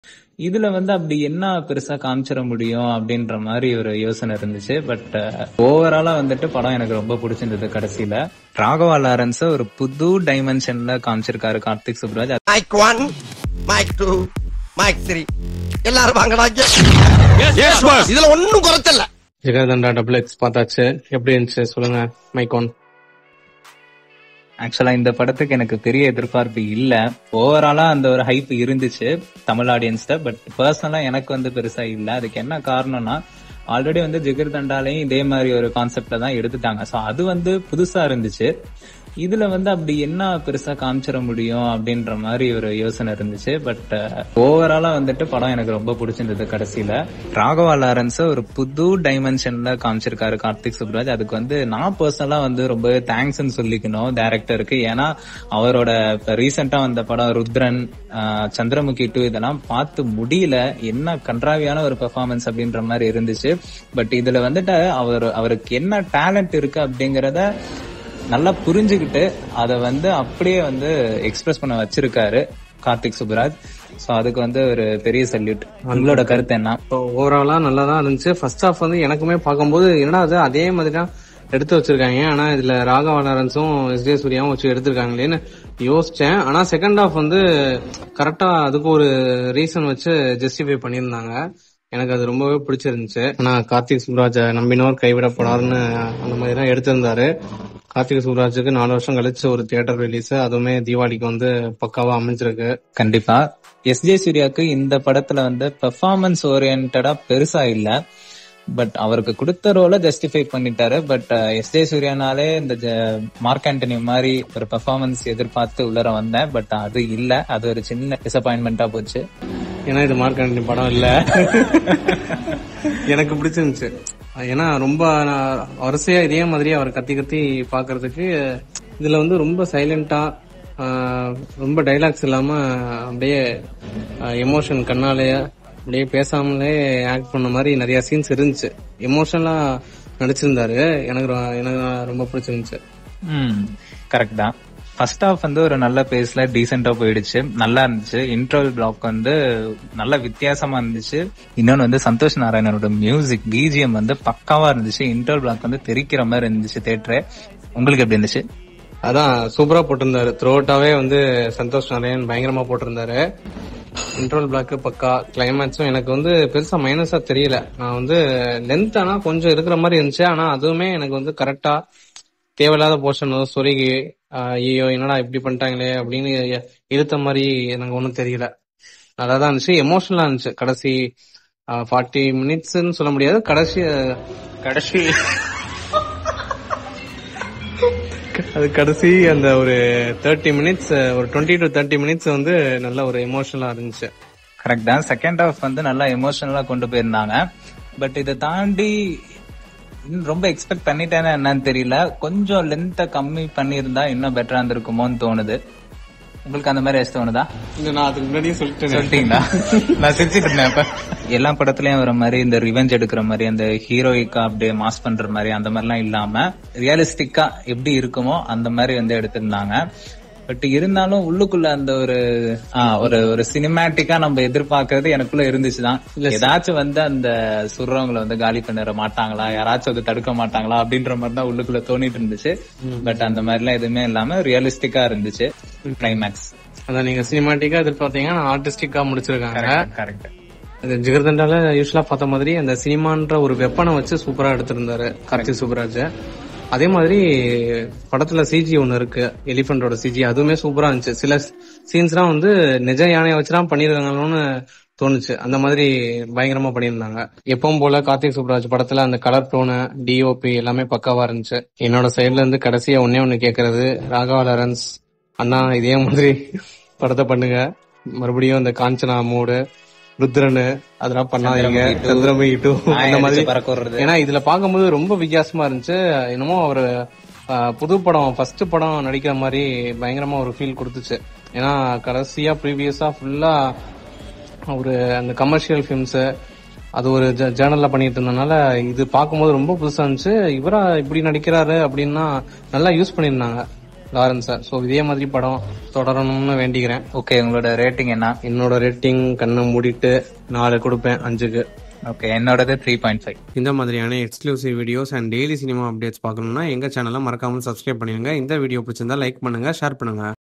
இதுல வந்து அப்படி என்ன பெருசா காமிச்சிட முடியும் அப்படின்ற மாதிரி ஒரு யோசனை இருந்துச்சு பட் ஓவராலா வந்துட்டு படம் எனக்கு ரொம்ப பிடிச்சிருந்தது கடைசியில ராகவா லாரன்ஸ் ஒரு புது டைமென்ஷன்ல காமிச்சிருக்காரு Karthik Subbaraj mike one mike two mike three எல்லாரும் வாங்கடா இங்க. இதுல ஒண்ணும் குறைச்சல ஜெகதண்டா டபுள் எக்ஸ் பார்த்தாச்சு எப்படி இருந்துச்சு சொல்லுங்க மைக்கான் ஆக்சுவலா இந்த படத்துக்கு எனக்கு பெரிய எதிர்பார்ப்பு இல்ல ஓவராலா அந்த ஒரு ஹைப் இருந்துச்சு தமிழ் ஆடியன்ஸ்ட பட் பர்சனலா எனக்கு வந்து பெருசா இல்ல அதுக்கு என்ன காரணம்னா ஆல்ரெடி வந்து ஜிகர் தண்டாலையும் இதே மாதிரி ஒரு கான்செப்ட்ல தான் எடுத்துட்டாங்க சோ அது வந்து புதுசா இருந்துச்சு இதுல வந்து அப்படி என்ன பெருசா காமிச்சிட முடியும் அப்படின்ற மாதிரி ஒரு யோசனை இருந்துச்சு பட் ஓவராலா வந்துட்டு படம் எனக்கு ரொம்ப பிடிச்சிருந்தது கடைசியில ராகவா லாரன்ஸ் ஒரு புது டைமென்ஷன்ல காமிச்சிருக்காரு கார்த்திக் சுப்ராஜ் அதுக்கு வந்து நான் பர்சனலா வந்து ரொம்ப தேங்க்ஸ்ன்னு சொல்லிக்கணும் டேரக்டருக்கு ஏன்னா அவரோட ரீசெண்டா வந்த படம் ருத்ரன் ஆஹ், சந்திரமுகி டூ இதெல்லாம் பார்த்து முடியல என்ன கன்றாவியான ஒரு பெர்ஃபார்மன்ஸ் அப்படின்ற மாதிரி இருந்துச்சு பட் இதுல வந்துட்டு அவர் அவருக்கு என்ன டேலண்ட் இருக்கு அப்படிங்கறத நல்லா புரிஞ்சுக்கிட்டு அதை வந்து அப்படியே வந்து எக்ஸ்பிரஸ் பண்ண வச்சிருக்காரு கார்த்திக் சுப்ராஜ் சோ அதுக்கு வந்து ஒரு பெரிய சல்யூட் உங்களோட கருத்து என்ன ஓவராலா நல்லா தான் இருந்துச்சு ஃபர்ஸ்ட் ஹாஃப் வந்து எனக்குமே பார்க்கும்போது என்னடா அது அதே மாதிரி தான் எடுத்து வச்சிருக்காங்க ஆனா இதுல ராகவா லாரன்ஸும் எஸ் ஜே சூர்யாவும் வச்சு எடுத்திருக்காங்களேன்னு யோசிச்சேன் ஆனா செகண்ட் ஹாஃப் வந்து கரெக்டா அதுக்கு ஒரு ரீசன் வச்சு ஜஸ்டிஃபை பண்ணியிருந்தாங்க எனக்கு அது ரொம்பவே பிடிச்சிருந்துச்சு ஆனா கார்த்திக் சுப்ராஜ நம்பினோர் கைவிடப்படாருன்னு அந்த மாதிரி தான் எடுத்திருந்தாரு கார்த்திக் சுப்ராஜுக்கு நாலு வருஷம் கழிச்சு ஒரு தியேட்டர் ரிலீஸ் அதுவுமே தீபாவளிக்கு வந்து பக்காவா அமைஞ்சிருக்கு கண்டிப்பா எஸ் ஜே சூர்யாக்கு இந்த படத்துல வந்து பெர்ஃபார்மன்ஸ் ஓரியன்டா பெருசா இல்ல பட் அவருக்கு கொடுத்த ரோல ஜஸ்டிஃபை பண்ணிட்டாரு பட் எஸ் ஜே சூர்யானாலே இந்த ஜ- மார்க் ஆண்டனி மாதிரி ஒரு பெர்ஃபார்மன்ஸ் எதிர்பார்த்து உள்ளர வந்தேன் பட் அது இல்ல அது ஒரு சின்ன டிசப்பாயின்மெண்டா போச்சு ஏன்னா இது மார்க் ஆண்டனி படம் இல்ல எனக்கு பிடிச்சிருந்துச்சு ஏன்னா ரொம்ப நான் வரிசையா இதே மாதிரி அவர் கத்தி கத்தி பாக்குறதுக்கு இதுல வந்து ரொம்ப சைலண்டா ரொம்ப டைலாக்ஸ் இல்லாம அப்படியே எமோஷன் கண்ணாலேயே அப்படியே பேசாமலே ஆக்ட் பண்ண மாதிரி நிறைய சீன்ஸ் இருந்துச்சு எமோஷனலா நடிச்சிருந்தாரு எனக்கு ரொ- எனக்கு ரொம்ப பிடிச்சிருந்துச்சு ம் கரெக்ட் தான் ஃபர்ஸ்ட் ஹாஃப் வந்து ஒரு நல்ல பேஸ்ல டீசெண்டா போயிடுச்சு நல்லா இருந்துச்சு இன்டர்வல் பிளாக் வந்து நல்ல வித்தியாசமா இருந்துச்சு இன்னொன்னு வந்து சந்தோஷ் நாராயணனோட மியூசிக் பிஜிஎம் வந்து பக்காவா இருந்துச்சு இன்டர்வல் பிளாக் வந்து தெரிக்கிற மாதிரி இருந்துச்சு தேட்டரு உங்களுக்கு எப்படி இருந்துச்சு அதான் சூப்பரா போட்டிருந்தாரு த்ரோட்டாவே வந்து சந்தோஷ் நாராயண் பயங்கரமா போட்டிருந்தாரு இன்ட்ரோல் பிளாக் பக்கா கிளைமேக்ஸும் எனக்கு வந்து பெருசா மைனஸா தெரியல நான் வந்து லென்த் ஆனா கொஞ்சம் இருக்கிற மாதிரி இருந்துச்சு ஆனா அதுவுமே எனக்கு வந்து கரெக்டா தேவையில்லாத போர்ஷன் சொருகி ஆஹ் ஐயோ என்னடா இப்படி பண்ணிட்டாங்களே அப்படின்னு இழுத்த மாதிரி எனக்கு ஒன்றும் தெரியல நல்லா தான் இருந்துச்சு எமோஷனலா இருந்துச்சு கடைசி ஃபார்ட்டி மினிட்ஸ்ன்னு சொல்ல முடியாது கடைசி கடைசி அது கடைசி அந்த ஒரு தேர்ட்டி மினிட்ஸ் ஒரு டுவெண்ட்டி டு தேர்ட்டி மினிட்ஸ் வந்து நல்ல ஒரு எமோஷனலா இருந்துச்சு கரெக்ட் தான் செகண்ட் ஹாஃப் வந்து நல்லா எமோஷனலா கொண்டு போயிருந்தாங்க பட் இதை தாண்டி இன்னும் ரொம்ப எக்ஸ்பெக்ட் பண்ணிட்டேன்னா என்னன்னு தெரியல கொஞ்சம் லென்த்தை கம்மி பண்ணியிருந்தா இன்னும் பெட்டரா இருந்திருக்குமோன்னு தோணுது உங்களுக்கு அந்த மாதிரி ஏதாச்சும் தோணுதா இந்த நான் அதுக்கு முன்னாடியே சொல்லிட்டேன் சொல்லிட்டீங்களா நான் சிரிச்சிட்டு இருந்தேன் அப்ப எல்லா படத்துலயும் வர மாதிரி இந்த ரிவெஞ்ச் எடுக்கிற மாதிரி அந்த ஹீரோயிக்கா அப்படியே மாஸ் பண்ற மாதிரி அந்த மாதிரிலாம் இல்லாம ரியலிஸ்டிக்கா எப்படி இருக்குமோ அந்த மாதிரி வந்து எடுத்திருந்தாங்க பட் இருந்தாலும் உள்ளுக்குள்ள அந்த ஒரு ஆ, ஒரு ஒரு சினிமேட்டிக்கா நம்ம எதிர்பார்க்கறது எனக்குள்ள இருந்துச்சுதான் ஏதாச்சும் வந்து அந்த சுடுறவங்களை வந்து காலி பண்ணிட மாட்டாங்களா யாராச்சும் அதை தடுக்க மாட்டாங்களா அப்படின்ற மாதிரி தான் உள்ளுக்குள்ள தோணிட்டு இருந்துச்சு பட் அந்த மாதிரி எல்லாம் எதுவுமே இல்லாம ரியலிஸ்டிக்கா இருந்துச்சு கிளைமேக்ஸ் அதான் நீங்க சினிமாட்டிக்கா எதிர்பார்த்தீங்கன்னா ஆர்டிஸ்டிக்கா முடிச்சிருக்காங்க கரெக்ட் இந்த ஜிகர்தண்டால யூஸ்வலா பார்த்த மாதிரி அந்த சினிமான்ற ஒரு வெப்பனை வச்சு சூப்பரா எடுத்திருந்தாரு கார்த்திக் சுப்ராஜ் அதே மாதிரி படத்துல சிஜி ஒண்ணு இருக்கு எலிஃபண்டோட சிஜி அதுவுமே சூப்பரா இருந்துச்சு சில சீன்ஸ்லாம் வந்து நிஜ யானையை வச்சுதான் பண்ணிருக்காங்களோன்னு தோணுச்சு அந்த மாதிரி பயங்கரமா பண்ணியிருந்தாங்க எப்பவும் போல கார்த்திக் சுப்ராஜ் படத்துல அந்த கலர் டோனு டிஓபி எல்லாமே பக்காவா இருந்துச்சு என்னோட சைடுல இருந்து கடைசியா ஒன்னே ஒண்ணு கேக்குறது ராகவா லாரன்ஸ் அண்ணா இதே மாதிரி படத்தை பண்ணுங்க மறுபடியும் இந்த காஞ்சனா மூடு ருத்ரனு அதெல்லாம் பண்ணாதீங்க சந்திரமுகி டூ அந்த மாதிரி பறக்க விடுறது ஏன்னா இதுல பார்க்கும்போது ரொம்ப வித்தியாசமா இருந்துச்சு என்னமோ ஒரு ஆஹ், புது படம் ஃபர்ஸ்ட் படம் நடிக்கிற மாதிரி பயங்கரமா ஒரு ஃபீல் கொடுத்துச்சு ஏன்னா கடைசியா ப்ரீவியஸா ஃபுல்லா ஒரு அந்த கமர்ஷியல் ஃபிலிம்ஸ் அது ஒரு ஜேர்னல்ல பண்ணிட்டு இருந்தனால இது பார்க்கும்போது ரொம்ப புதுசா இருந்துச்சு இவரா இப்படி நடிக்கிறாரு அப்படின்னா நல்லா யூஸ் பண்ணியிருந்தாங்க லாரன்ஸா ஸோ இதே மாதிரி படம் தொடரணும்னு வேண்டிக்கிறேன் ஓகே உங்களோட ரேட்டிங் என்ன என்னோட ரேட்டிங் கண்ணை மூடிட்டு நாலு கொடுப்பேன் அஞ்சுக்கு ஓகே என்னோடது த்ரீ பாயிண்ட் ஃபைவ் இந்த மாதிரியான exclusive videos and daily cinema updates பார்க்கணும்னா எங்க சேனலை மறக்காம சப்ஸ்கிரைப் பண்ணிடுங்க இந்த வீடியோ பிடிச்சிருந்தா லைக் பண்ணுங்க ஷேர் பண்ணுங்க